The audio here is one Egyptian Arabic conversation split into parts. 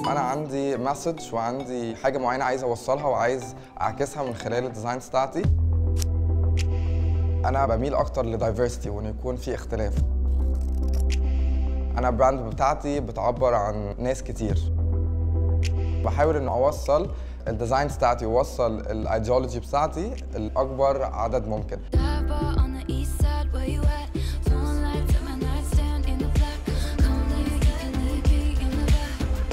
انا عندي مسج وعندي حاجه معينه عايز اوصلها وعايز اعكسها من خلال الديزاينز بتاعتي انا بميل اكتر لدايفرستي وان يكون في اختلاف انا البراند بتاعتي بتعبر عن ناس كتير بحاول ان اوصل الديزاينز بتاعتي واوصل الايديولوجي بتاعتي لاكبر عدد ممكن Dive on the east side, where you at? Flowing lights at my nightstand in the black. Come let me get in the key in the back.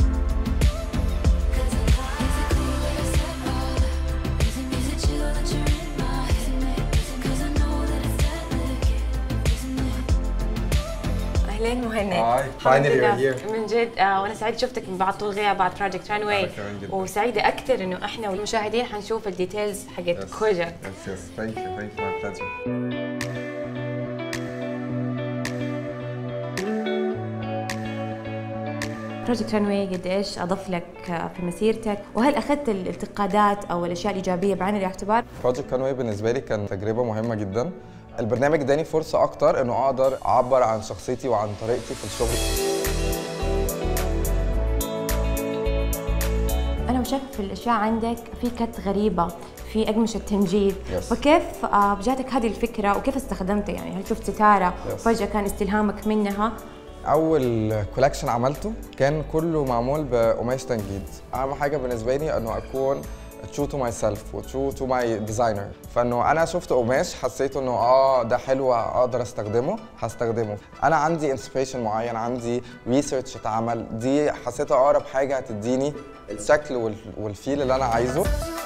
Cause is it clear where I said all that? Is it, is it chill that you're in my head? Cause I know that it's delicate, isn't it? اهلين مهند Hi, الحمد finally لله. you're here. من جد آه وانا سعيده شفتك من بعد طول غياب بعد بروجكت ران واي أنا كمان جداً. وسعيده اكثر انه احنا والمشاهدين حنشوف الديتيلز حقت كوجا Yes, yes. Thank you. Thank you. My pleasure. بروجكت ران واي قد ايش اضاف لك آه، في مسيرتك وهل اخذت الانتقادات او الاشياء الايجابيه بعين الاعتبار بروجكت كانوي بالنسبه لي كان تجربه مهمه جدا البرنامج اداني فرصه اكتر انه اقدر اعبر عن شخصيتي وعن طريقتي في الشغل انا شايفه في الاشياء عندك في كت غريبه في اقمشه تنجيد Yes. فكيف آه، جاتك هذه الفكره وكيف استخدمتها يعني هل شفت ستاره Yes. وفجاه كان استلهامك منها اول كولكشن عملته كان كله معمول بقماش تنجيد اهم حاجه بالنسبه لي انه اكون true to myself و true to my designer فانه انا شفت قماش حسيت انه اه ده حلو اقدر استخدمه هستخدمه انا عندي inspiration معين عندي ريسيرش اتعمل دي حسيتها اقرب حاجه هتديني الشكل وال- والفيل اللي انا عايزه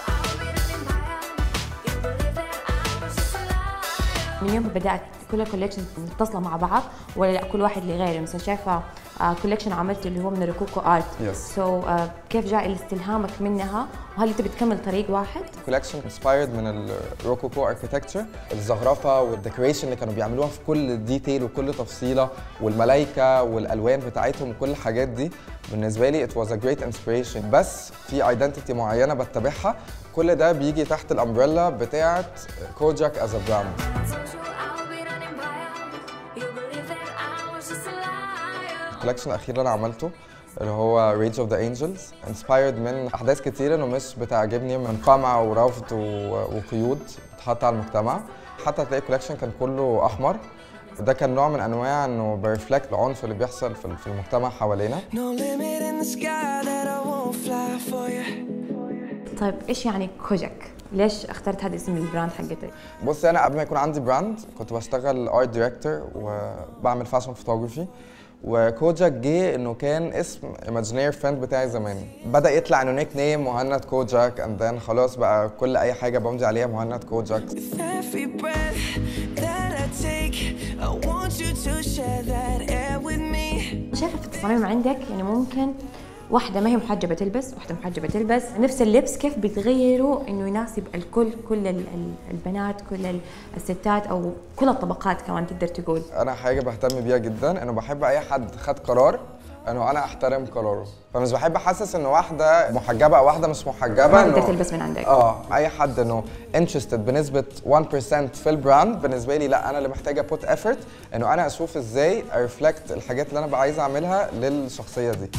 من يوم ما بدات كل الكوليكشنز متصله مع بعض ولا لا كل واحد لغيره مثلا شايفه كوليكشن عملته اللي هو من الركوكو ارت Yes. سو كيف جاء استلهامك منها وهل انت بتكمل طريق واحد كولكشن انسبايرد من الروكوكو اركيتكتشر الزخرفه والديكوريشن اللي كانوا بيعملوها في كل ديتيل وكل تفصيله والملايكه والالوان بتاعتهم وكل الحاجات دي بالنسبه لي it was a great inspiration بس في ايدنتيتي معينه بتبعها كل ده بيجي تحت الامبريلا بتاعه كوجاك از ا براند I'll be running by you. You believe that I was just a liar. الكولكشن الاخير اللي انا عملته اللي هو ريج اوف ذا انجلز انسبايرد من احداث كتيره انه مش بتعجبني من قمع ورفض و- وقيود بتتحط على المجتمع حتى تلاقي الكولكشن كان كله احمر وده كان نوع من انواع انه بيرفلكت العنف اللي بيحصل في في المجتمع حوالينا No limit in the sky that I won't fly for you. طيب ايش يعني كوجاك ليش اخترت هذا اسم البراند حقتك بصي انا قبل ما يكون عندي براند كنت بشتغل ارت دايركتور وبعمل فاشن فوتوغرافي وكوجاك جه انه كان اسم ايماجينير فريند بتاعي زمان بدا يطلع انه نيك نيم مهند كوجاك اند ذن خلاص بقى كل اي حاجه بمضي عليها مهند كوجاك With every breath that I take, I want you to share that air with me. شايفه في التصاميم عندك يعني ممكن واحدة ما هي محجبة تلبس، واحدة محجبة تلبس، نفس اللبس كيف بتغيروا انه يناسب الكل، كل ال- ال- البنات، كل ال- الستات او كل الطبقات كمان تقدر تقول. انا حاجه بهتم بيها جدا انه بحب اي حد خد قرار انه انا احترم قراره فمش بحب احسس ان واحده محجبه او واحده مش محجبه ما انه تقدر تلبس من عندك. اه اي حد انه انترستد بنسبه 1% في البراند بالنسبه لي لا انا اللي محتاجه بوت ايفورت انه انا اشوف ازاي ارفلكت الحاجات اللي انا بقى عايز اعملها للشخصيه دي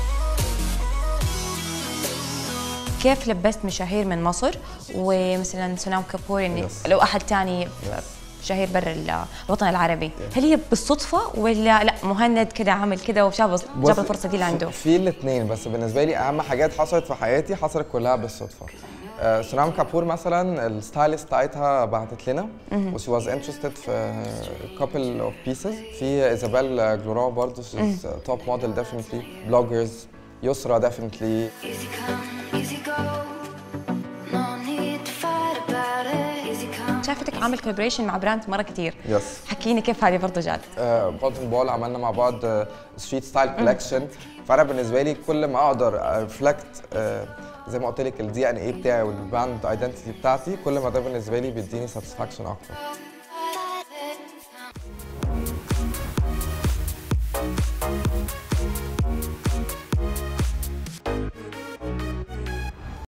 كيف لبست مشاهير من مصر ومثلا سونام كابور يعني Yes. لو احد ثاني شهير برا ال- الوطن العربي، هل هي بالصدفة ولا لا مهند كده عمل كده وجاب جاب بص، الفرصة دي لعنده؟ في الاثنين بس بالنسبه لي اهم حاجات حصلت في حياتي حصلت كلها بالصدفه آه، سونام كابور مثلا الستايلست بتاعتها بعتت لنا و she was interested في couple of pieces في ايزابيل جلورا برضه she's توب موديل definitely بلوجرز يسرا definitely Easy come, easy go. No need to fight about it. Easy come. شافتك عامل كولابريشن مع براند مرة كتير. يس حكيني كيف هذه برضه جات؟ كوتن بول عملنا مع بعض ستريت ستايل كولكشن فانا بالنسبه لي كل ما اقدر ريفلكت زي ما قلت لك الدي ان اي بتاعي والبراند ايدنتيتي بتاعتي كل ما ده بالنسبه لي بيديني ساتسفاكشن اكتر